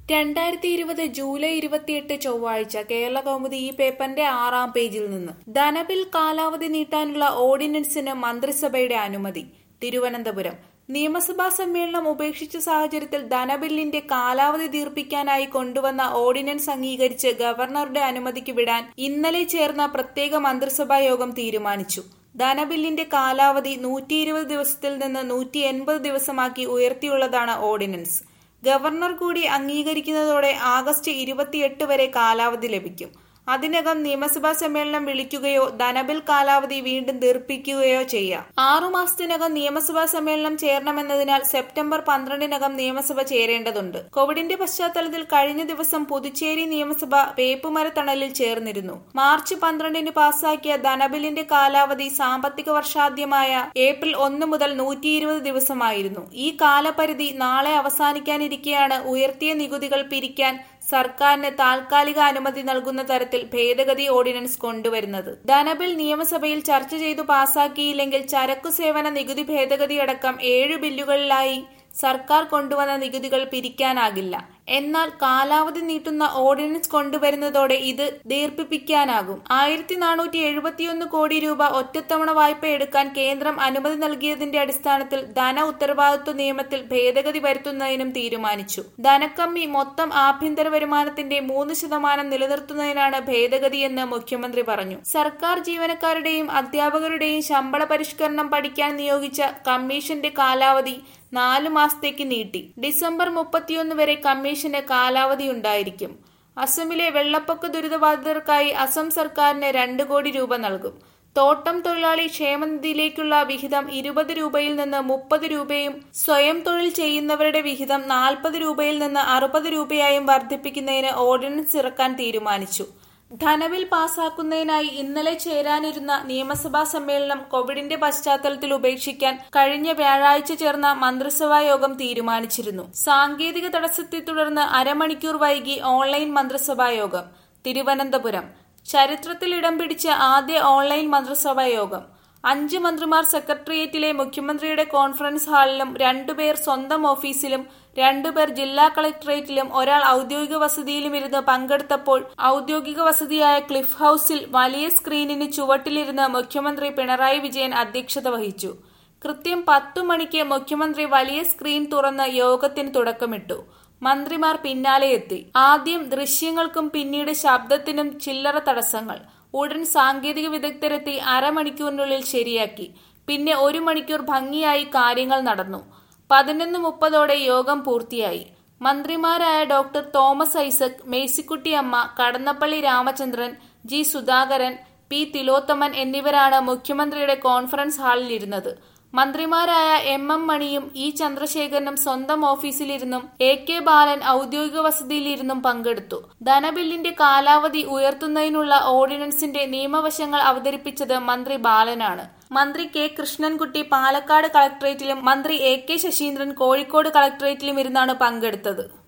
രണ്ടായിരത്തി ഇരുപത് ജൂലൈ ഇരുപത്തിയെട്ട് ചൊവ്വാഴ്ച കേരള കൗമുദി ഈ പേപ്പറിന്റെ ആറാം പേജിൽ നിന്ന് ധനബിൽ കാലാവധി നീട്ടാനുള്ള ഓർഡിനൻസിന് മന്ത്രിസഭയുടെ അനുമതി തിരുവനന്തപുരം നിയമസഭാ സമ്മേളനം ഉപേക്ഷിച്ച സാഹചര്യത്തിൽ ധനബില്ലിന്റെ കാലാവധി ദീർഘിപ്പിക്കാനായി കൊണ്ടുവന്ന ഓർഡിനൻസ് അംഗീകരിച്ച് ഗവർണറുടെ അനുമതിക്ക് വിടാൻ ഇന്നലെ ചേർന്ന പ്രത്യേക മന്ത്രിസഭാ യോഗം തീരുമാനിച്ചു ധനബില്ലിന്റെ കാലാവധി നൂറ്റി ഇരുപത് ദിവസത്തിൽ നിന്ന് നൂറ്റി എൺപത് ദിവസമാക്കി ഉയർത്തിയുള്ളതാണ് ഓർഡിനൻസ് ഗവർണർ കൂടി അംഗീകരിക്കുന്നതോടെ ആഗസ്റ്റ് ഇരുപത്തിയെട്ട് വരെ കാലാവധി ലഭിക്കും അതിനകം നിയമസഭാ സമ്മേളനം വിളിക്കുകയോ ധനബിൽ കാലാവധി വീണ്ടും ദീർഘിപ്പിക്കുകയോ ചെയ്യാം ആറുമാസത്തിനകം നിയമസഭാ സമ്മേളനം ചേരണമെന്നതിനാൽ സെപ്റ്റംബർ പന്ത്രണ്ടിനകം നിയമസഭ ചേരേണ്ടതുണ്ട് കോവിഡിന്റെ പശ്ചാത്തലത്തിൽ കഴിഞ്ഞ ദിവസം പുതുച്ചേരി നിയമസഭ വേപ്പുമരത്തണലിൽ ചേർന്നിരുന്നു മാർച്ച് പന്ത്രണ്ടിന് പാസാക്കിയ ധനബില്ലിന്റെ കാലാവധി സാമ്പത്തിക വർഷാദ്യമായ ഏപ്രിൽ ഒന്ന് മുതൽ നൂറ്റി ഇരുപത് ദിവസമായിരുന്നു ഈ കാലപരിധി നാളെ അവസാനിക്കാനിരിക്കെയാണ് ഉയർത്തിയ നികുതികൾ പിരിക്കാൻ സർക്കാരിന് താൽക്കാലിക അനുമതി നൽകുന്ന തരത്തിൽ ഭേദഗതി ഓർഡിനൻസ് കൊണ്ടുവരുന്നത് ധനബിൽ നിയമസഭയിൽ ചർച്ച ചെയ്തു പാസാക്കിയില്ലെങ്കിൽ ചരക്കു സേവന നികുതി ഭേദഗതിയടക്കം ഏഴ് ബില്ലുകളിലായി സർക്കാർ കൊണ്ടുവന്ന നികുതികൾ പിരിക്കാനാകില്ല എന്നാൽ കാലാവധി നീട്ടുന്ന ഓർഡിനൻസ് കൊണ്ടുവരുന്നതോടെ ഇത് ദീർഘിപ്പിക്കാനാകും ആയിരത്തി നാനൂറ്റി എഴുപത്തിയൊന്ന് കോടി രൂപ ഒറ്റത്തവണ വായ്പ എടുക്കാൻ കേന്ദ്രം അനുമതി നൽകിയതിന്റെ അടിസ്ഥാനത്തിൽ ധന ഉത്തരവാദിത്വ നിയമത്തിൽ ഭേദഗതി വരുത്തുന്നതിനും തീരുമാനിച്ചു ധനക്കമ്മി മൊത്തം ആഭ്യന്തര വരുമാനത്തിന്റെ മൂന്ന് ശതമാനം നിലനിർത്തുന്നതിനാണ് ഭേദഗതിയെന്ന് മുഖ്യമന്ത്രി പറഞ്ഞു സർക്കാർ ജീവനക്കാരുടെയും അധ്യാപകരുടെയും ശമ്പള പരിഷ്കരണം പഠിക്കാൻ നിയോഗിച്ച കമ്മീഷന്റെ കാലാവധി നാലു മാസത്തേക്ക് നീട്ടി ഡിസംബർ മുപ്പത്തിയൊന്ന് വരെ കമ്മീഷന് കാലാവധി ഉണ്ടായിരിക്കും അസമിലെ വെള്ളപ്പൊക്ക ദുരിതബാധിതർക്കായി അസം സർക്കാരിന് രണ്ട് കോടി രൂപ നൽകും തോട്ടം തൊഴിലാളി ക്ഷേമനിധിയിലേക്കുള്ള വിഹിതം ഇരുപത് രൂപയിൽ നിന്ന് മുപ്പത് രൂപയും സ്വയം തൊഴിൽ ചെയ്യുന്നവരുടെ വിഹിതം നാൽപ്പത് രൂപയിൽ നിന്ന് അറുപത് രൂപയായും വർദ്ധിപ്പിക്കുന്നതിന് ഓർഡിനൻസ് ഇറക്കാൻ തീരുമാനിച്ചു ധനബിൽ പാസാക്കുന്നതിനായി ഇന്നലെ ചേരാനിരുന്ന നിയമസഭാ സമ്മേളനം കോവിഡിന്റെ പശ്ചാത്തലത്തിൽ ഉപേക്ഷിക്കാൻ കഴിഞ്ഞ വ്യാഴാഴ്ച ചേർന്ന മന്ത്രിസഭാ യോഗം തീരുമാനിച്ചിരുന്നു സാങ്കേതിക തടസ്സത്തെ തുടർന്ന് അരമണിക്കൂർ വൈകി ഓൺലൈൻ മന്ത്രിസഭാ യോഗം തിരുവനന്തപുരം ചരിത്രത്തിൽ ഇടം പിടിച്ച ആദ്യ ഓൺലൈൻ മന്ത്രിസഭാ യോഗം അഞ്ച് മന്ത്രിമാർ സെക്രട്ടേറിയറ്റിലെ മുഖ്യമന്ത്രിയുടെ കോൺഫറൻസ് ഹാളിലും രണ്ടുപേർ സ്വന്തം ഓഫീസിലും രണ്ടുപേർ ജില്ലാ കളക്ടറേറ്റിലും ഒരാൾ ഔദ്യോഗിക വസതിയിലും ഇരുന്ന് പങ്കെടുത്തപ്പോൾ ഔദ്യോഗിക വസതിയായ ക്ലിഫ് ഹൌസിൽ വലിയ സ്ക്രീനിന് ചുവട്ടിലിരുന്ന് മുഖ്യമന്ത്രി പിണറായി വിജയൻ അധ്യക്ഷത വഹിച്ചു കൃത്യം പത്തു മണിക്ക് മുഖ്യമന്ത്രി വലിയ സ്ക്രീൻ തുറന്ന് യോഗത്തിന് തുടക്കമിട്ടു മന്ത്രിമാർ പിന്നാലെ എത്തി ആദ്യം ദൃശ്യങ്ങൾക്കും പിന്നീട് ശബ്ദത്തിനും ചില്ലറ തടസ്സങ്ങൾ ഉടൻ സാങ്കേതിക വിദഗ്ധരെത്തി അരമണിക്കൂറിനുള്ളിൽ ശരിയാക്കി പിന്നെ ഒരു മണിക്കൂർ ഭംഗിയായി കാര്യങ്ങൾ നടന്നു പതിനൊന്ന് മുപ്പതോടെ യോഗം പൂർത്തിയായി മന്ത്രിമാരായ doctor Thomas Isaac Mercykuttyamma Kadannappally Ramachandran G Sudhakaran P Thilothaman എന്നിവരാണ് മുഖ്യമന്ത്രിയുടെ കോൺഫറൻസ് ഹാളിൽ ഇരുന്നത് മന്ത്രിമാരായ എം എം മണിയും ഇ ചന്ദ്രശേഖരനും സ്വന്തം ഓഫീസിലിരുന്നും എ കെ ബാലൻ ഔദ്യോഗിക വസതിയിലിരുന്നും പങ്കെടുത്തു ധനബില്ലിന്റെ കാലാവധി ഉയർത്തുന്നതിനുള്ള ഓർഡിനൻസിന്റെ നിയമവശങ്ങൾ അവതരിപ്പിച്ചത് മന്ത്രി ബാലനാണ് മന്ത്രി കെ കൃഷ്ണൻകുട്ടി പാലക്കാട് കളക്ടറേറ്റിലും മന്ത്രി എ കെ ശശീന്ദ്രൻ കോഴിക്കോട് കളക്ടറേറ്റിലും ഇരുന്നാണ് പങ്കെടുത്തത്